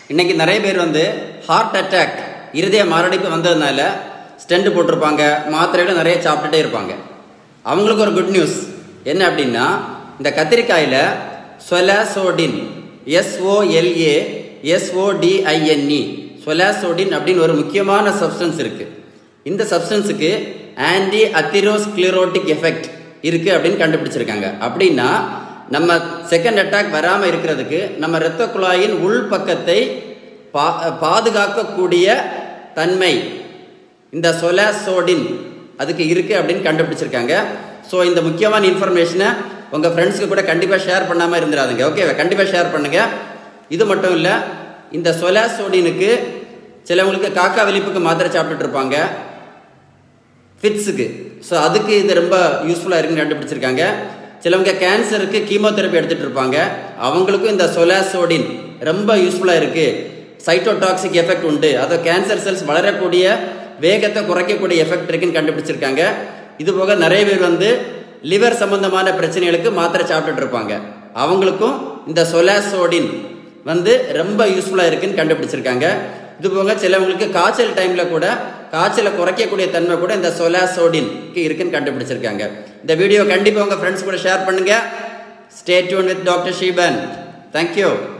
இன்னைக்கு நிறைய பேர் வந்து ஹார்ட் அட்டாக் இருதய மாரடைப்பு வந்ததுனால ஸ்டெண்ட் போட்டிருப்பாங்க மாத்திரைகளும் நிறைய சாப்பிட்டுட்டே இருப்பாங்க அவங்களுக்கு ஒரு குட் நியூஸ் என்ன அப்படின்னா இந்த கத்திரிக்காயில் சொலாசோடின் எஸ்ஓஎல்ஏ எஸ்ஓடிஐஎன்இ சொலாசோடின் அப்படின்னு ஒரு முக்கியமான சப்ஸ்டன்ஸ் இருக்கு இந்த சப்ஸ்டன்ஸுக்கு ஆன்டி அத்திரோஸ்க்ளிரோட்டிக் எஃபெக்ட் இருக்கு அப்படின்னு கண்டுபிடிச்சிருக்காங்க அப்படின்னா நம்ம செகண்ட் அட்டாக் வராமல் இருக்கிறதுக்கு நம்ம இரத்த குழாயின் உள் பக்கத்தை பா பாதுகாக்கக்கூடிய தன்மை இந்த சொலாசோடின் அதுக்கு இருக்கு அப்படின்னு கண்டுபிடிச்சிருக்காங்க ஸோ இந்த முக்கியமான இன்ஃபர்மேஷனை உங்கள் ஃப்ரெண்ட்ஸுக்கு கூட கண்டிப்பாக ஷேர் பண்ணாமல் இருந்துடாதுங்க ஓகேவா கண்டிப்பாக ஷேர் பண்ணுங்க இது மட்டும் இல்லை இந்த சொலாசோடினுக்கு சிலவங்களுக்கு காக்கா வெளிப்புக்கு மாத்திரை சாப்பிட்டுட்டு இருப்பாங்க ஃபிட்ஸுக்கு ஸோ அதுக்கு இது ரொம்ப யூஸ்ஃபுல்லாக இருக்குன்னு கண்டுபிடிச்சிருக்காங்க சிலவங்க கேன்சருக்கு கீமோதெரப்பி எடுத்துகிட்டு இருப்பாங்க அவங்களுக்கும் இந்த சொலாசோடின் ரொம்ப யூஸ்ஃபுல்லாக இருக்குது சைட்டோடாக்சிக் எஃபெக்ட் உண்டு அதை கேன்சர் செல்ஸ் வளரக்கூடிய வேகத்தை குறைக்கக்கூடிய எஃபெக்ட் இருக்குன்னு கண்டுபிடிச்சிருக்காங்க இது போக நிறைய பேர் வந்து லிவர் சம்பந்தமான பிரச்சனைகளுக்கு மாத்திரை சாப்பிட்டுட்டு இருப்பாங்க அவங்களுக்கும் இந்த சொலாசோடின் வந்து ரொம்ப யூஸ்ஃபுல்லாக இருக்குன்னு கண்டுபிடிச்சிருக்காங்க இது போக சிலவங்களுக்கு காய்ச்சல் டைமில் கூட காய்ச்சலை குறைக்கக்கூடிய தன்மை கூட இந்த சொலாசோடின்க்கு இருக்குன்னு கண்டுபிடிச்சிருக்காங்க இந்த வீடியோ கண்டிப்பாக உங்கள் ஃப்ரெண்ட்ஸ் கூட ஷேர் பண்ணுங்கள் stay tuned with doctor Sheeban thank you